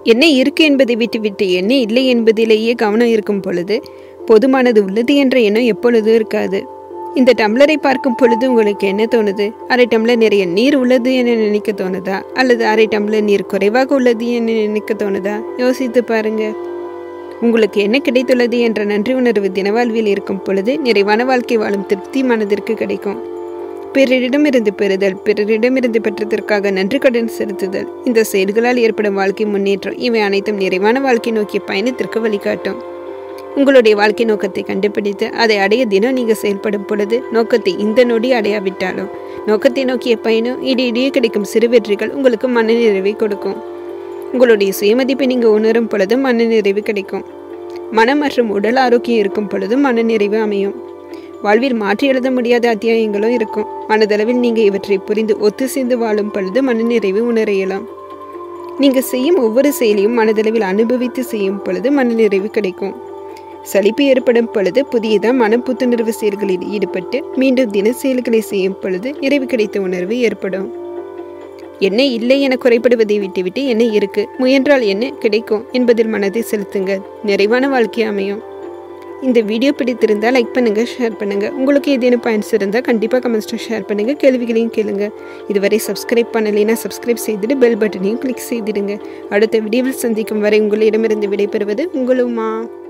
என்ன இருக்கு என்பதை விட்டுவிட்டு என்ன இல்லை என்பதிலேயே கவனம் இருக்கும் பொழுது போதுமானது உள்ளது என்ற எண்ணம் எப்பொழுதும் இருக்காது இந்த டம்ளரை பார்க்கும் பொழுது உங்களுக்கு என்ன தோணுது அரை டம்ளர் நிறைய நீர் உள்ளது என நினைக்க தோணுதா அல்லது அரை டம்ளர் நீர் குறைவாக உள்ளது என நினைக்க தோணுதா யோசித்து பாருங்க உங்களுக்கு என்ன கிடைத்துள்ளது என்ற நன்றி உணர்வு தினவாழ்வில் இருக்கும் பொழுது நிறைவான வாழ்க்கை வாழும் திருப்தி மனதிற்கு கிடைக்கும் பிறரிடமிருந்து பெறுதல் பிறரிடமிருந்து பெற்றதற்காக நன்றி கடன் செலுத்துதல் இந்த செயல்களால் ஏற்படும் வாழ்க்கை முன்னேற்றம் இவை அனைத்தும் நிறைவான வாழ்க்கை நோக்கிய பயணத்திற்கு வழிகாட்டும் உங்களுடைய வாழ்க்கை நோக்கத்தை கண்டுபிடித்து அதை அடைய தினம் நீங்கள் செயல்படும் பொழுது நோக்கத்தை இந்த நொடி அடையாவிட்டாலும் நோக்கத்தை நோக்கிய பயணம் இடையிடையே கிடைக்கும் சிறு வெற்றிகள் உங்களுக்கு மனநிறைவை கொடுக்கும் உங்களுடைய சுயமதிப்பை நீங்கள் உணரும் பொழுதும் மனநிறைவு கிடைக்கும் மனம் மற்றும் உடல் ஆரோக்கியம் இருக்கும் பொழுதும் மனநிறைவு அமையும் வாழ்வில் மாற்றி எழுத முடியாத அத்தியாயங்களும் இருக்கும் மனதளவில் நீங்கள் இவற்றை புரிந்து ஒத்து சேர்ந்து வாழும் பொழுது மனநிறைவு உணர இயலாம் நீங்கள் செய்யும் ஒவ்வொரு செயலையும் மனதளவில் அனுபவித்து செய்யும் பொழுது மனநிறைவு கிடைக்கும் சலிப்பு ஏற்படும் பொழுது புதியதாக மன புத்துணர்வு செயல்களில் ஈடுபட்டு மீண்டும் தின செயல்களை செய்யும் பொழுது நிறைவு கிடைத்த உணர்வு ஏற்படும் என்ன இல்லை என குறைபடுவதை விட்டுவிட்டு என்ன இருக்கு முயன்றால் என்ன கிடைக்கும் என்பதில் மனதை செலுத்துங்க நிறைவான வாழ்க்கை அமையும் இந்த வீடியோ பிடித்திருந்தால் லைக் பண்ணுங்க ஷேர் பண்ணுங்க உங்களுக்கு ஏதேனும் பாயிண்ட்ஸ் இருந்தால் கண்டிப்பாக கமெண்ட்ஸில் ஷேர் பண்ணுங்க கேள்விகளையும் கேளுங்க இதுவரை சப்ஸ்கிரைப் பண்ணலைன்னா சப்ஸ்கிரைப் செய்துட்டு பெல் பட்டனையும் கிளிக் செய்திடுங்க அடுத்த வீடியோவில் சந்திக்கும் வரை உங்களிடமிருந்து விடைபெறுவது உங்களுமா